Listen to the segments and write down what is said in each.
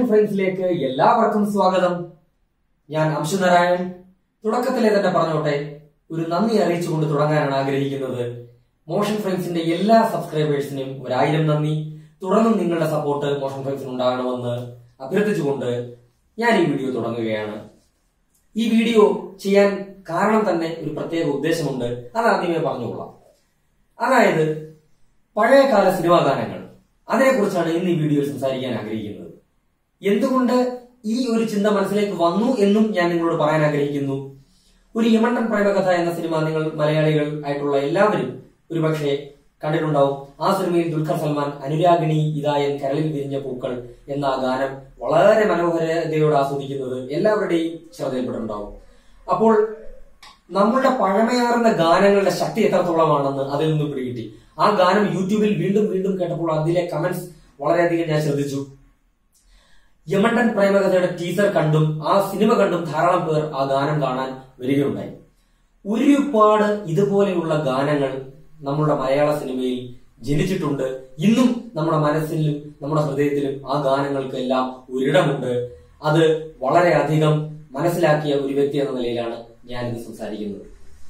ഫ്രണ്ട്സിലേക്ക് എല്ലാവർക്കും സ്വാഗതം ഞാൻ അംശുനാരായൺ തുടക്കത്തിലെ തന്നെ പറഞ്ഞോട്ടെ ഒരു നന്ദി അറിയിച്ചുകൊണ്ട് തുടങ്ങാനാണ് ആഗ്രഹിക്കുന്നത് മോഷൻ ഫ്രണ്ട്സിന്റെ എല്ലാ സബ്സ്ക്രൈബേഴ്സിനും ഒരായിരം നന്ദി തുടർന്നും നിങ്ങളുടെ സപ്പോർട്ട് മോഷൻ ഫ്രണ്ട്സിന് ഉണ്ടാകണമെന്ന് അഭ്യർത്ഥിച്ചുകൊണ്ട് ഞാൻ ഈ വീഡിയോ തുടങ്ങുകയാണ് ഈ വീഡിയോ ചെയ്യാൻ കാരണം തന്നെ ഒരു പ്രത്യേക ഉദ്ദേശമുണ്ട് അത് ആദ്യമേ പറഞ്ഞുകൊള്ളാം അതായത് പഴയകാല സിനിമാ ഗാനങ്ങൾ അതേക്കുറിച്ചാണ് ഇന്ന് ഈ വീഡിയോയിൽ സംസാരിക്കാൻ ആഗ്രഹിക്കുന്നത് എന്തുകൊണ്ട് ഈ ഒരു ചിന്ത മനസ്സിലേക്ക് വന്നു എന്നും ഞാൻ നിങ്ങളോട് പറയാൻ ആഗ്രഹിക്കുന്നു ഒരു യമണ്ടൻ പ്രേമകഥ എന്ന സിനിമ നിങ്ങൾ മലയാളികൾ ആയിട്ടുള്ള എല്ലാവരും ഒരുപക്ഷെ കണ്ടിട്ടുണ്ടാവും ആ സിനിമയിൽ ദുൽഖർ സൽമാൻ അനുരാഗിണി ഇതായൻ കരളിൽ വിരിഞ്ഞ പൂക്കൾ എന്ന ആ ഗാനം വളരെ മനോഹരതയോടെ ആസ്വദിക്കുന്നത് എല്ലാവരുടെയും ശ്രദ്ധയിൽപ്പെട്ടിട്ടുണ്ടാവും അപ്പോൾ നമ്മളുടെ പഴമയാർന്ന ഗാനങ്ങളുടെ ശക്തി എത്രത്തോളമാണെന്ന് അതിൽ നിന്ന് പിടികിട്ടി ആ ഗാനം യൂട്യൂബിൽ വീണ്ടും വീണ്ടും കേട്ടപ്പോൾ അതിലെ കമന്റ്സ് വളരെയധികം ഞാൻ ശ്രദ്ധിച്ചു യമണ്ടൻ പ്രേമകഥയുടെ ടീസർ കണ്ടും ആ സിനിമ കണ്ടും ധാരാളം പേർ ആ ഗാനം കാണാൻ വരികയുണ്ടായി ഒരുപാട് ഇതുപോലെയുള്ള ഗാനങ്ങൾ നമ്മുടെ മലയാള സിനിമയിൽ ജനിച്ചിട്ടുണ്ട് ഇന്നും നമ്മുടെ മനസ്സിലും നമ്മുടെ ഹൃദയത്തിലും ആ ഗാനങ്ങൾക്കെല്ലാം ഒരിടമുണ്ട് അത് വളരെയധികം മനസ്സിലാക്കിയ ഒരു വ്യക്തി എന്ന നിലയിലാണ് ഞാനിത് സംസാരിക്കുന്നത്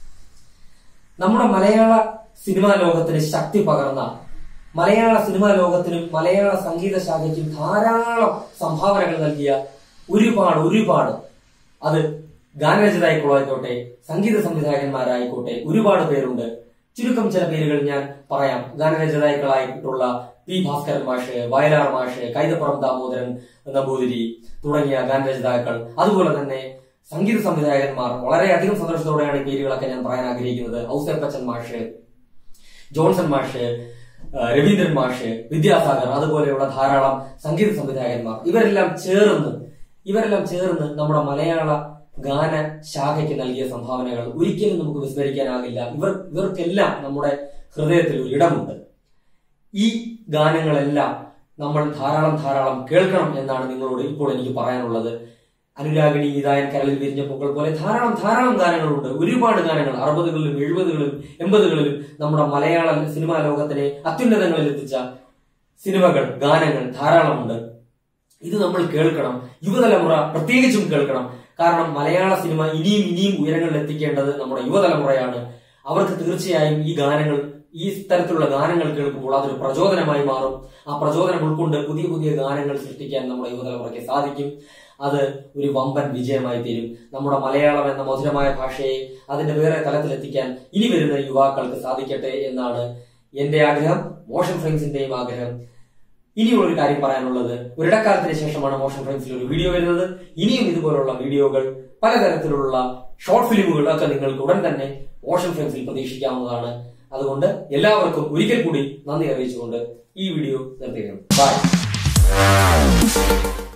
നമ്മുടെ മലയാള സിനിമാ ലോകത്തിന് ശക്തി പകർന്ന മലയാള സിനിമാ ലോകത്തിനും മലയാള സംഗീത ശാഖയ്ക്കും ധാരാളം സംഭാവനകൾ നൽകിയ ഒരുപാട് ഒരുപാട് അത് ഗാനരചിതായിക്കോട്ടെ സംഗീത സംവിധായകന്മാരായിക്കോട്ടെ ഒരുപാട് പേരുണ്ട് ചുരുക്കം ചില പേരുകൾ ഞാൻ പറയാം ഗാനരചയിതാക്കളായിട്ടുള്ള പി ഭാസ്കരൻ മാഷ് വയലാർ മാഷ് കൈതപ്പുറം ദാമോദരൻ നമ്പൂതിരി തുടങ്ങിയ ഗാനരചയിതാക്കൾ അതുപോലെ തന്നെ സംഗീത സംവിധായകന്മാർ വളരെയധികം സന്തോഷത്തോടെയാണ് ഈ പേരുകളൊക്കെ ഞാൻ പറയാൻ ആഗ്രഹിക്കുന്നത് ഔസേപ്പച്ചൻ മാഷ് ജോൺസൺ മാഷ് ആ, രവീന്ദ്രൻ മാഷ് വിദ്യാസാഗർ അതുപോലെയുള്ള ധാരാളം സംഗീത സംവിധായകന്മാർ ഇവരെല്ലാം ചേർന്ന് ഇവരെല്ലാം ചേർന്ന് നമ്മുടെ മലയാള ഗാന ശാഖയ്ക്ക് നൽകിയ സംഭാവനകൾ ഒരിക്കലും നമുക്ക് വിസ്മരിക്കാനാകില്ല ഇവർ ഇവർക്കെല്ലാം നമ്മുടെ ഹൃദയത്തിൽ ഒരു ഇടമുണ്ട് ഈ ഗാനങ്ങളെല്ലാം നമ്മൾ ധാരാളം ധാരാളം കേൾക്കണം എന്നാണ് നിങ്ങളോട് ഇപ്പോൾ എനിക്ക് പറയാനുള്ളത് അനുരാഗിണി ഇതായൻ കരളിൽ വിരിഞ്ഞ പൂക്കൾ പോലെ ധാരാളം ധാരാളം ഗാനങ്ങളുണ്ട് ഒരുപാട് ഗാനങ്ങൾ അറുപതുകളിലും എഴുപതുകളിലും എൺപതുകളിലും നമ്മുടെ മലയാള സിനിമാ ലോകത്തിനെ അത്യുന്നതങ്ങളിൽ എത്തിച്ച സിനിമകൾ ഗാനങ്ങൾ ധാരാളമുണ്ട് ഇത് നമ്മൾ കേൾക്കണം യുവതലമുറ പ്രത്യേകിച്ചും കേൾക്കണം കാരണം മലയാള സിനിമ ഇനിയും ഇനിയും ഉയരങ്ങളിൽ എത്തിക്കേണ്ടത് നമ്മുടെ യുവതലമുറയാണ് അവർക്ക് തീർച്ചയായും ഈ ഗാനങ്ങൾ ഈ തരത്തിലുള്ള ഗാനങ്ങൾ കേൾക്കുമ്പോൾ അതൊരു പ്രചോദനമായി മാറും ആ പ്രചോദനം ഉൾക്കൊണ്ട് പുതിയ പുതിയ ഗാനങ്ങൾ സൃഷ്ടിക്കാൻ നമ്മുടെ യുവതലമുറയ്ക്ക് സാധിക്കും അത് ഒരു വമ്പൻ വിജയമായി തീരും നമ്മുടെ മലയാളം എന്ന മധുരമായ ഭാഷയെ അതിന്റെ വേറെ തലത്തിലെത്തിക്കാൻ ഇനി വരുന്ന യുവാക്കൾക്ക് സാധിക്കട്ടെ എന്നാണ് എന്റെ ആഗ്രഹം മോഷൻ ഫ്രണ്ട്സിന്റെയും ആഗ്രഹം ഇനിയുള്ള ഒരു കാര്യം പറയാനുള്ളത് ഒരിടക്കാലത്തിന് ശേഷമാണ് മോഷൻ ഫ്രണ്ട്സിൽ ഒരു വീഡിയോ വരുന്നത് ഇനിയും ഇതുപോലുള്ള വീഡിയോകൾ പലതരത്തിലുള്ള ഷോർട്ട് ഫിലിമുകൾ ഒക്കെ നിങ്ങൾക്ക് ഉടൻ തന്നെ മോഷൻ ഫ്രണ്ട്സിൽ പ്രതീക്ഷിക്കാവുന്നതാണ് അതുകൊണ്ട് എല്ലാവർക്കും ഒരിക്കൽ കൂടി നന്ദി അറിയിച്ചുകൊണ്ട് ഈ വീഡിയോ നിർത്തുകയാണ് ബൈ